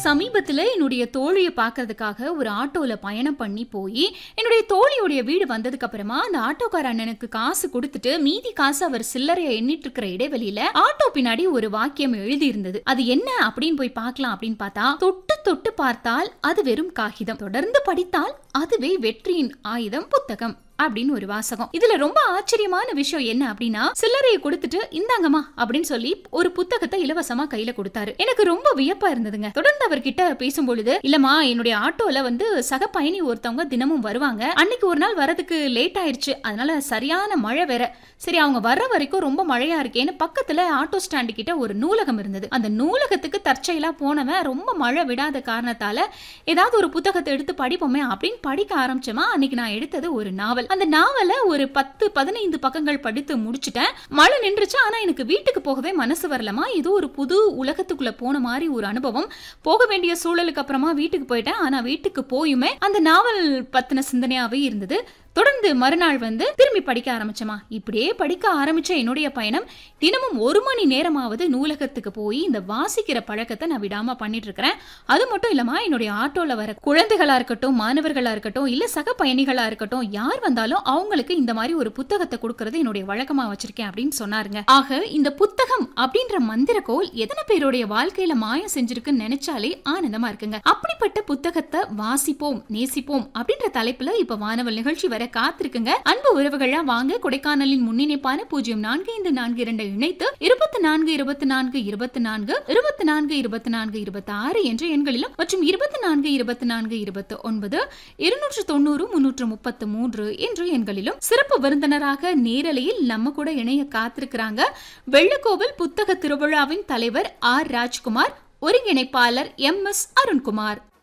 சமீபத்துல என்னுடைய தோழியை பார்க்கறதுக்காக ஒரு ஆட்டோல பயணம் பண்ணி போய் என்னுடைய தோழியுடைய வீடு வந்ததுக்கு அப்புறமா அந்த ஆட்டோக்கார அண்ணனுக்கு காசு கொடுத்துட்டு மீதி காசு அவர் சில்லறைய எண்ணிட்டு இருக்கிற இடைவெளியில ஆட்டோ பின்னாடி ஒரு வாக்கியம் எழுதி இருந்தது அது என்ன அப்படின்னு போய் பார்க்கலாம் அப்படின்னு பார்த்தா தொட்டு தொட்டு பார்த்தால் அது வெறும் காகிதம் தொடர்ந்து படித்தால் அதுவே வெற்றியின் ஆயுதம் புத்தகம் அப்படின்னு ஒரு வாசகம் இதுல ரொம்ப ஆச்சரியமான விஷயம் என்ன அப்படின்னா சில்லறையை கொடுத்துட்டு இந்தாங்கம்மா அப்படின்னு சொல்லி ஒரு புத்தகத்தை இலவசமா கையில கொடுத்தாரு எனக்கு ரொம்ப வியப்பா இருந்ததுங்க தொடர்ந்து அவர்கிட்ட பேசும்பொழுது இல்லம்மா என்னுடைய ஆட்டோல வந்து சக பயணி ஒருத்தவங்க தினமும் வருவாங்க அன்னைக்கு ஒரு நாள் வரதுக்கு லேட் ஆயிடுச்சு அதனால சரியான மழை வேற சரி அவங்க வர்ற வரைக்கும் ரொம்ப மழையா இருக்கேன்னு பக்கத்துல ஆட்டோ ஸ்டாண்டு கிட்ட ஒரு நூலகம் இருந்தது அந்த நூலகத்துக்கு தற்செயலா போனவன் ரொம்ப மழை விடாத காரணத்தால ஏதாவது ஒரு புத்தகத்தை எடுத்து படிப்போமே அப்படின்னு படிக்க ஆரம்பிச்சோமா அன்னைக்கு நான் எடுத்தது ஒரு நாவல் அந்த நாவலை ஒரு பத்து பதினைந்து பக்கங்கள் படித்து முடிச்சிட்டேன் மழை நின்றுச்சு ஆனா எனக்கு வீட்டுக்கு போகவே மனசு வரலமா ஏதோ ஒரு புது உலகத்துக்குள்ள போன மாதிரி ஒரு அனுபவம் போக வேண்டிய சூழலுக்கு அப்புறமா வீட்டுக்கு போயிட்டேன் ஆனா வீட்டுக்கு போயுமே அந்த நாவல் பத்தின சிந்தனையாவே இருந்தது தொடர்ந்து மறுநாள் வந்து திரும்பி படிக்க ஆரம்பிச்சமா இப்படியே படிக்க ஆரம்பிச்ச என்னுடைய பயணம் தினமும் ஒரு மணி நேரமாவது நூலகத்துக்கு போய் இந்த வாசிக்கிற பழக்கத்தை நான் விடாம பண்ணிட்டு இருக்கிறேன் அது மட்டும் இல்லாம என்னுடைய ஆட்டோல வர குழந்தைகளா இருக்கட்டும் மாணவர்களா இருக்கட்டும் இல்ல சக பயணிகளா இருக்கட்டும் யார் வந்தாலும் அவங்களுக்கு இந்த மாதிரி ஒரு புத்தகத்தை கொடுக்கறது என்னுடைய வழக்கமா வச்சிருக்கேன் அப்படின்னு சொன்னாருங்க ஆக இந்த புத்தகம் அப்படின்ற மந்திரக்கோள் எத்தனை பேருடைய வாழ்க்கையில மாயம் செஞ்சிருக்குன்னு நினைச்சாலே ஆனந்தமா இருக்குங்க அப்படிப்பட்ட புத்தகத்தை வாசிப்போம் நேசிப்போம் அப்படின்ற தலைப்புல இப்ப வானவல் நிகழ்ச்சி வர காத்திருக்குங்க அன்பு உறவுகளா வாங்க கொடைக்கானலின் முன்னிணைப்பான பூஜ்ஜியம் நான்கு ஐந்து நான்கு இரண்டை இணைத்து இருபத்தி நான்கு இருபத்தி நான்கு இருபத்தி நான்கு இருபத்தி நான்கு இருபத்தி நான்கு இருபத்தி ஆறு என்ற எண்களிலும் மற்றும் இருபத்தி நான்கு இருபத்தி நான்கு இருபத்தி ஒன்பது இருநூற்று தொண்ணூறு முன்னூற்று முப்பத்து மூன்று என்ற எண்களிலும் சிறப்பு விருந்தினராக நேரலையில் நம்ம கூட இணைய காத்திருக்கிறாங்க வெள்ளக்கோவில் புத்தக திருவிழாவின் தலைவர் ஆர் ராஜ்குமார் ஒருங்கிணைப்பாளர் எம் எஸ் அருண்குமார்